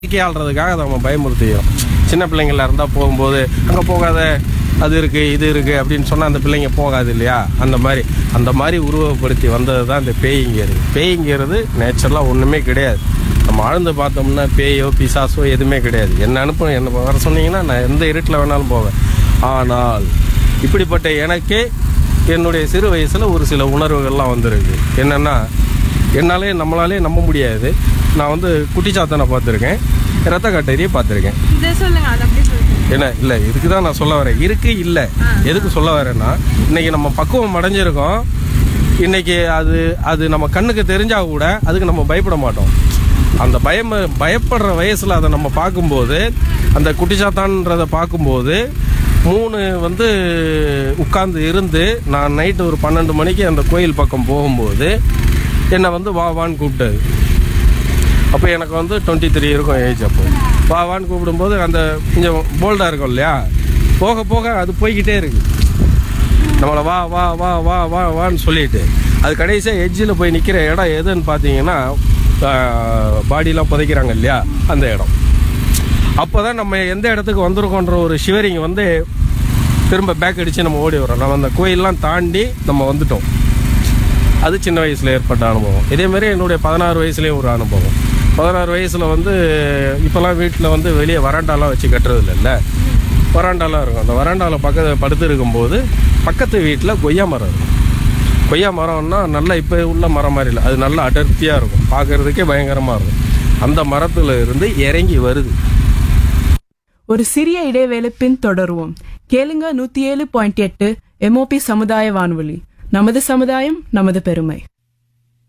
நம்பிக்கை ஆள்றதுக்காக அதை நம்ம பயமுறுத்திக்கிறோம் சின்ன பிள்ளைங்களா இருந்தால் போகும்போது அங்கே போகாத அது இருக்கு இது இருக்கு அப்படின்னு சொன்னால் அந்த பிள்ளைங்க போகாது இல்லையா அந்த மாதிரி அந்த மாதிரி உருவப்படுத்தி வந்தது தான் இந்த பேய்ங்கிறது பேய்ங்கிறது நேச்சுரலாக ஒன்றுமே கிடையாது நம்ம ஆழ்ந்து பார்த்தோம்னா பேயோ பிசாசோ எதுவுமே கிடையாது என்ன அனுப்ப என்ன வர சொன்னீங்கன்னா நான் எந்த இருட்டில் வேணாலும் போவேன் ஆனால் இப்படிப்பட்ட எனக்கே என்னுடைய சிறு வயசில் ஒரு சில உணர்வுகள்லாம் வந்திருக்கு என்னென்னா என்னாலே நம்மளாலே நம்ப முடியாது நான் வந்து குட்டிச்சாத்தனை பார்த்துருக்கேன் ரத்த கட்டேரியை பார்த்துருக்கேன் இதை சொல்லுங்க அது அப்படியே சொல்லுங்க என்ன இல்லை இதுக்கு தான் நான் சொல்ல வரேன் இருக்கு இல்லை எதுக்கு சொல்ல வரேன்னா இன்னைக்கு நம்ம பக்குவம் அடைஞ்சிருக்கோம் இன்னைக்கு அது அது நம்ம கண்ணுக்கு தெரிஞ்சா கூட அதுக்கு நம்ம பயப்பட மாட்டோம் அந்த பயம் பயப்படுற வயசுல அதை நம்ம பார்க்கும்போது அந்த குட்டிச்சாத்தான்றதை பார்க்கும்போது மூணு வந்து உட்கார்ந்து இருந்து நான் நைட்டு ஒரு பன்னெண்டு மணிக்கு அந்த கோயில் பக்கம் போகும்போது என்னை வந்து வா வான்னு கூப்பிட்டது அப்போ எனக்கு வந்து டுவெண்ட்டி த்ரீ இருக்கும் ஏஜ் அப்போ வா வான்னு கூப்பிடும்போது அந்த கொஞ்சம் போல்டாக இருக்கும் இல்லையா போக போக அது போய்கிட்டே இருக்கு நம்மளை வா வா வா வா வா வான்னு சொல்லிட்டு அது கடைசியாக எட்ஜில் போய் நிற்கிற இடம் எதுன்னு பார்த்தீங்கன்னா பாடியெலாம் புதைக்கிறாங்க இல்லையா அந்த இடம் அப்போ தான் நம்ம எந்த இடத்துக்கு வந்திருக்கோன்ற ஒரு ஷிவரிங் வந்து திரும்ப பேக் அடித்து நம்ம ஓடி வரோம் நம்ம அந்த கோயிலெலாம் தாண்டி நம்ம வந்துட்டோம் அது சின்ன வயசில் ஏற்பட்ட அனுபவம் இதே மாதிரி என்னுடைய பதினாறு வயசுலேயும் ஒரு அனுபவம் பதினாறு வயசில் வந்து இப்போல்லாம் வீட்டில் வந்து வெளியே வராண்டாலாம் வச்சு கட்டுறது இல்லைல்ல வராண்டாலாம் இருக்கும் அந்த வராண்டாவில் பக்கத்து படுத்து இருக்கும்போது பக்கத்து வீட்டில் கொய்யா மரம் இருக்கும் கொய்யா மரம்னா நல்லா இப்போ உள்ள மரம் மாதிரி இல்லை அது நல்லா அடர்த்தியாக இருக்கும் பார்க்கறதுக்கே பயங்கரமாக இருக்கும் அந்த மரத்துல இருந்து இறங்கி வருது ஒரு சிறிய இடைவேளை பின் தொடருவோம் கேளுங்க நூத்தி ஏழு பாயிண்ட் எட்டு எம்ஓபி சமுதாய வானொலி நமது சமுதாயம் நமது பெருமை